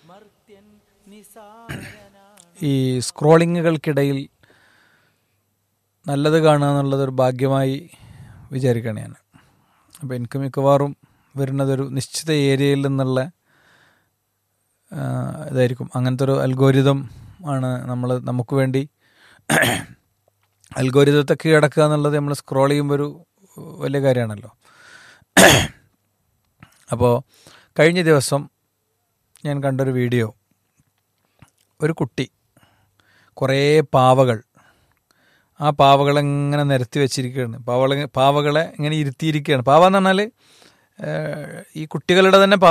ഈ സ്ക്രോളിങ്ങുകൾക്കിടയിൽ നല്ലത് കാണുക എന്നുള്ളതൊരു ഭാഗ്യമായി വിചാരിക്കുകയാണ് ഞാൻ അപ്പോൾ എനിക്ക് മിക്കവാറും വരുന്നതൊരു നിശ്ചിത ഏരിയയിൽ നിന്നുള്ള ആ, ഇതായിരിക്കും അങ്ങനത്തെ ഒരു അൽഗോരിതം ആണ് നമ്മൾ നമുക്ക് വേണ്ടി അൽഗോരിതത്തെ കീഴടക്കുക എന്നുള്ളത് നമ്മൾ സ്ക്രോൾ ചെയ്യുമ്പോൾ ഒരു വലിയ കാര്യമാണല്ലോ അപ്പോൾ കഴിഞ്ഞ ദിവസം ഞാൻ കണ്ടൊരു വീഡിയോ ഒരു കുട്ടി കുറേ പാവകൾ ആ പാവകളെ ഇങ്ങനെ നിരത്തി വെച്ചിരിക്കുകയാണ് പാവകളെ പാവകളെ ഇങ്ങനെ ഇരുത്തിയിരിക്കുകയാണ് പാവ എന്ന് പറഞ്ഞാൽ ഈ കുട്ടികളുടെ തന്നെ പാവ